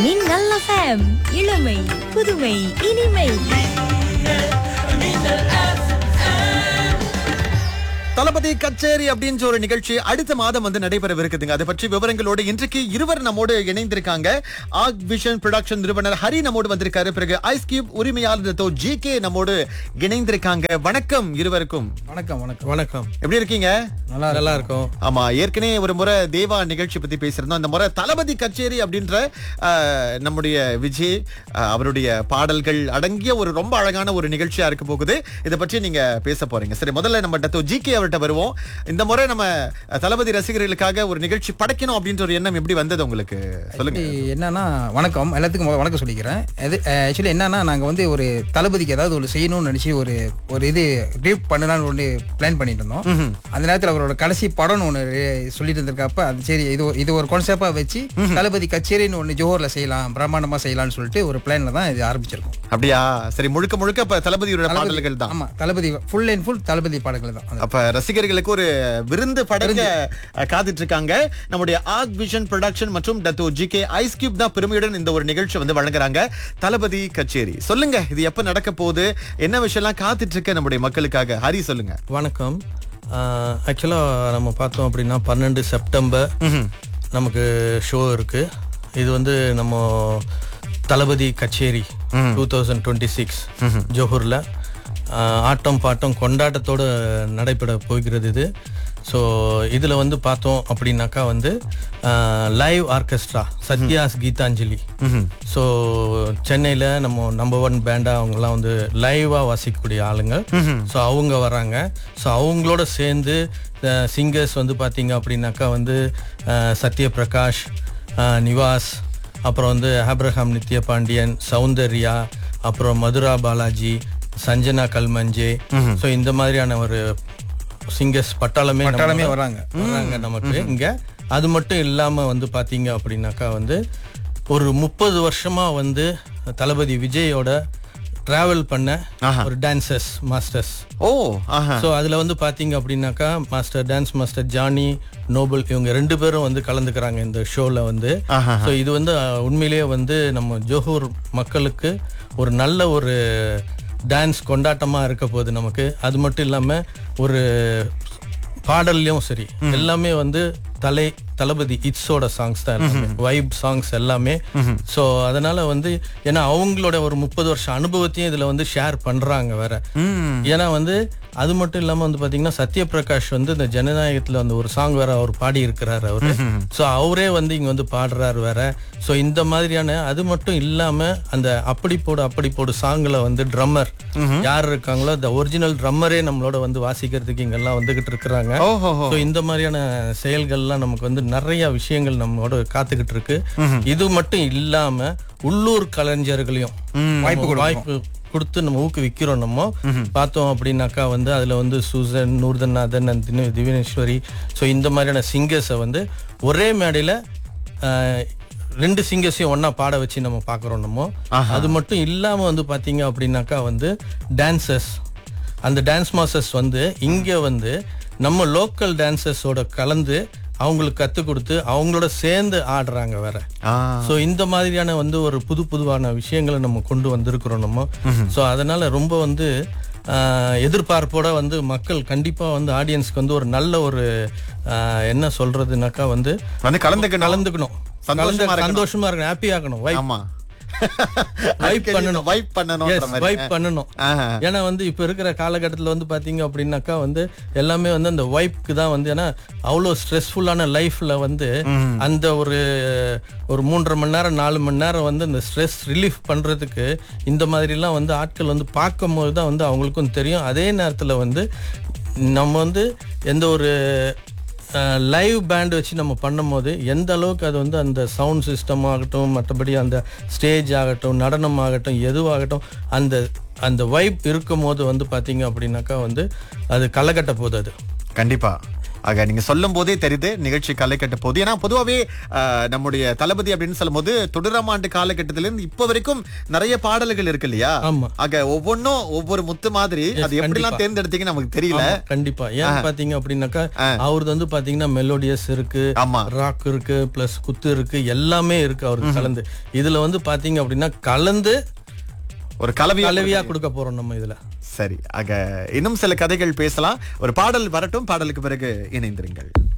மின்னல் எஃப்எம் இளமை புதுமை இனிமை தளபதி கச்சேரி அப்படின்ற ஒரு நிகழ்ச்சி அடுத்த மாதம் வந்து நடைபெறவிருக்குதுங்க அதை பற்றி விவரங்களோடு இன்றைக்கு இருவர் நம்மோடு இணைந்திருக்காங்க ஆக் விஷன் ப்ரொடக்ஷன் நிறுவனர் ஹரி நம்மோடு வந்திருக்காரு பிறகு ஐஸ் கியூப் உரிமையாளர் தோ ஜி கே நம்மோடு இணைந்திருக்காங்க வணக்கம் இருவருக்கும் வணக்கம் வணக்கம் வணக்கம் எப்படி இருக்கீங்க நல்லா நல்லா இருக்கும் ஆமா ஏற்கனவே ஒரு முறை தேவா நிகழ்ச்சி பத்தி பேசியிருந்தோம் இந்த முறை தளபதி கச்சேரி அப்படின்ற அஹ், நம்முடைய விஜய் அஹ், அவருடைய பாடல்கள் அடங்கிய ஒரு ரொம்ப அழகான ஒரு நிகழ்ச்சியா இருக்க போகுது இதை பற்றி நீங்க பேச போறீங்க சரி முதல்ல நம்ம டத்தோ ஜி கே அவர்கிட்ட வருவோம் இந்த முறை நம்ம அஹ், தளபதி ரசிகர்களுக்காக ஒரு நிகழ்ச்சி படைக்கணும் அப்படின்ற ஒரு எண்ணம் எப்படி வந்தது உங்களுக்கு சொல்லுங்க இது என்னன்னா வணக்கம் எல்லாத்துக்கும் முதல்ல வணக்கம் சொல்லிக்கிறேன் இது ஆக்சுவலி என்னன்னா நாங்கள் வந்து ஒரு தளபதிக்கு ஏதாவது ஒரு செய்யணும்னு நினச்சி ஒரு ஒரு இது ரீப் பண்ணலாம்னு ஒன்று பிளான் பண்ணிட்டு இருந்தோம் அந்த நேரத்தில் அவரோட கடைசி படம்னு ஒன்று சொல்லிட்டு இருந்திருக்கப்ப அது சரி இது ஒரு- இது ஒரு கான்செப்டாக வச்சு தளபதி கச்சேரின்னு ஒன்று ஜோஹரில் செய்யலாம் பிரம்மாண்டமாக செய்யலாம்னு சொல்லிட்டு ஒரு பிளானில் தான் இது ஆரம்பிச்சிருக்கோம் அப்படியா சரி முழுக்க முழுக்க இப்ப தளபதியோட பாடல்கள் தான் ஆமாம் Thalapathy full and full Thalapathy பாடல்கள் தான் அது. அப்ப ரசிகர்களுக்கு ஒரு விருந்து படைக்க அஹ், காத்துட்டு இருக்காங்க நம்முடைய ஆக் விஷன் ப்ரொடக்ஷன் மற்றும் Dato G K ice cube தான் பெருமையுடன் இந்த ஒரு நிகழ்ச்சி வந்து வழங்குறாங்க தளபதி கச்சேரி சொல்லுங்க இது எப்ப நடக்க போகுது என்ன விஷயம்லாம் காத்துட்டு இருக்க நம்முடைய மக்களுக்காக ஹரி சொல்லுங்க வணக்கம் ஆக்சுவலாக நம்ம பார்த்தோம் அப்படின்னா பன்னெண்டு செப்டம்பர் நமக்கு ஷோ இருக்கு இது வந்து நம்ம தளபதி கச்சேரி டூ தௌசண்ட் டுவெண்ட்டி சிக்ஸ் ஜோஹூரில் ஆட்டம் பாட்டம் கொண்டாட்டத்தோடு நடைபெற போகிறது இது ஸோ இதில் வந்து பார்த்தோம் அப்படின்னாக்கா வந்து live orchestra Sathya's Geethanjali so சென்னையில் நம்ம நம்பர் ஒன் பேண்டாக அவங்கெல்லாம் வந்து லைவாக வாசிக்கக்கூடிய ஆளுங்க ஸோ அவங்க வராங்க ஸோ அவங்களோட சேர்ந்து சிங்கர்ஸ் வந்து பார்த்தீங்க அப்படின்னாக்கா வந்து அஹ், சத்யபிரகாஷ் அஹ், நிவாஸ் அப்புறம் வந்து ஆப்ரஹாம் நித்ய பாண்டியன் சௌந்தர்யா அப்புறம் மதுரா பாலாஜி சஞ்சனா கல்மஞ்சே ஸோ இந்த மாதிரியான ஒரு சிங்கர்ஸ் பட்டாளமே நம்ம- பட்டாளமே வராங்க. வராங்க நமக்கு இங்க அது மட்டும் இல்லாம வந்து பாத்தீங்க அப்படின்னாக்கா வந்து ஒரு முப்பது வருஷமா வந்து தளபதி விஜயோட டிராவல் பண்ண ஒரு டான்சர்ஸ் மாஸ்டர்ஸ் ஓ ஆஹா ஸோ அதில் வந்து பார்த்தீங்க அப்படின்னாக்கா master dance master Jani Noble இவங்க ரெண்டு பேரும் வந்து கலந்துக்கிறாங்க இந்த ஷோவில் வந்து ஆஹா. ஸோ இது வந்து அஹ், உண்மையிலேயே வந்து நம்ம ஜோஹூர் மக்களுக்கு ஒரு நல்ல ஒரு டான்ஸ் கொண்டாட்டமாக இருக்க போகுது நமக்கு அது மட்டும் இல்லாமல் ஒரு பாடல்லையும் சரி எல்லாமே வந்து தலை தளபதி இட்ஸோட சாங்ஸ் தான் எல்லாமே வைப் சாங்ஸ் எல்லாமே ஸோ அதனால வந்து ஏன்னா அவங்களோட ஒரு முப்பது வருஷம் அனுபவத்தையும் இதுல வந்து ஷேர் பண்றாங்க வேற ஏன்னா வந்து அது மட்டும் இல்லாம வந்து பாத்தீங்கன்னா சத்யபிரகாஷ் வந்து இந்த ஜனநாயகத்துல அந்த ஒரு சாங் வேற அவர் பாடி இருக்கிறாரு அவரு ஸோ அவரே வந்து இங்க வந்து பாடுறாரு வேற ஸோ இந்த மாதிரியான அது மட்டும் இல்லாம அந்த அப்படி போடு அப்படி போடு சாங்ல வந்து ட்ரம்மர் யார் இருக்காங்களோ அந்த ஒரிஜினல் ட்ரம்மரே நம்மளோட வந்து வாசிக்கிறதுக்கு இங்கெல்லாம் வந்துகிட்டு இருக்கிறாங்க ஓஹோ ஸோ இந்த மாதிரியான செயல்கள்லாம் நமக்கு வந்து நிறைய விஷயங்கள் நம்மளோட காத்துக்கிட்டு இருக்கு இது மட்டும் இல்லாம உள்ளூர் கலைஞர்களையும் வாய்ப்பு வாய்ப்பு கொடுத்து நம்ம ஊக்குவிக்கிறோம் நம்ம பார்த்தோம் அப்படின்னாக்கா வந்து அதுல வந்து சுசன் நூர்தநாதன் நந்தினி திவினேஸ்வரி ஸோ இந்த மாதிரியான சிங்கர்ஸை வந்து ஒரே மேடையில ஆஹ், ரெண்டு சிங்கர்ஸையும் ஒண்ணா பாட வச்சு நம்ம பார்க்குறோம் நம்ம அது மட்டும் இல்லாம வந்து பாத்தீங்க அப்படின்னாக்கா வந்து டான்சர்ஸ் அந்த டான்ஸ் மாஸ்டர்ஸ் வந்து இங்க வந்து நம்ம லோக்கல் டான்சர்ஸோட கலந்து அவங்களுக்கு கற்றுக் கொடுத்து அவங்களோட சேர்ந்து ஆடுறாங்க வேற ஆ ஸோ இந்த மாதிரியான வந்து ஒரு புது புதுவான விஷயங்களை நம்ம கொண்டு வந்திருக்கிறோம் நம்ம ஸோ அதனால ரொம்ப வந்து ஆஹ், எதிர்பார்ப்போட வந்து மக்கள் கண்டிப்பா வந்து ஆடியன்ஸ்க்கு வந்து ஒரு நல்ல ஒரு ஆஹ், என்ன சொல்றதுனாக்கா வந்து வந்து கலந்துக்கணும் கலந்துக்கணும் சந்தோஷமா கலந்து- இருக்கணும். சந்தோஷமா இருக்கணும் ஹாப்பி ஆகணும் வைப் ஆமா வைப் பண்ணணும் வைப் பண்ணணும்ன்ற மாதிரி வைப் பண்ணணும் ஆஹா. ஏன்னா வந்து இப்ப இருக்கிற காலகட்டத்துல வந்து பாத்தீங்க அப்படின்னாக்கா வந்து எல்லாமே வந்து அந்த வைப்க்கு தான் வந்து ஏன்னா அவ்வளோ ஸ்ட்ரெஸ்ஃபுல்லான லைஃப்ல வந்து அந்த ஒரு ஒரு மூன்றரை மணி நேரம் நாலு மணி நேரம் வந்து அந்த ஸ்ட்ரெஸ் ரிலீஃப் பண்றதுக்கு இந்த மாதிரிலாம் வந்து ஆட்கள் வந்து பார்க்கும் போது தான் வந்து அவங்களுக்கும் தெரியும் அதே நேரத்துல வந்து நம்ம வந்து எந்த ஒரு லைவ் பேண்ட் வச்சு நம்ம பண்ணும்போது எந்த அளவுக்கு அது வந்து அந்த சவுண்ட் சிஸ்டம் ஆகட்டும் மற்றபடி அந்த ஸ்டேஜ் ஆகட்டும் நடனம் ஆகட்டும் எதுவாகட்டும் அந்த அந்த வைப் இருக்கும் போது வந்து பார்த்தீங்க அப்படின்னாக்கா வந்து அது களை கட்ட போகுது அது கண்டிப்பா ஆக நீங்க சொல்லும் போதே தெரியுது நிகழ்ச்சி களை கட்ட போகுது ஏன்னா பொதுவாகவே ஆஹ், நம்முடைய தளபதி அப்படின்னு சொல்லும்போது தொடராம் ஆண்டு காலகட்டத்தில இருந்து இப்ப வரைக்கும் நிறைய பாடல்கள் இருக்கு இல்லையா ஆமா. ஆக ஒவ்வொன்றும் ஒவ்வொரு முத்து மாதிரி அது எப்படிலாம் தேர்ந்தெடுத்தீங்கன்னு நமக்கு தெரியல ஆமா, கண்டிப்பா ஏன் பாத்தீங்க அப்படின்னாக்கா அவரது வந்து பாத்தீங்கன்னா மெலோடியஸ் இருக்கு ஆமா. ராக் இருக்கு பிளஸ் குத்து இருக்கு எல்லாமே இருக்கு அவருக்கு கலந்து இதுல வந்து பாத்தீங்க அப்படின்னா கலந்து ஒரு கலவையா கலவையா கொடுக்க போறோம் நம்ம இதுல சரி ஆக இன்னும் சில கதைகள் பேசலாம் ஒரு பாடல் வரட்டும் பாடலுக்கு பிறகு இணைந்திருங்கள்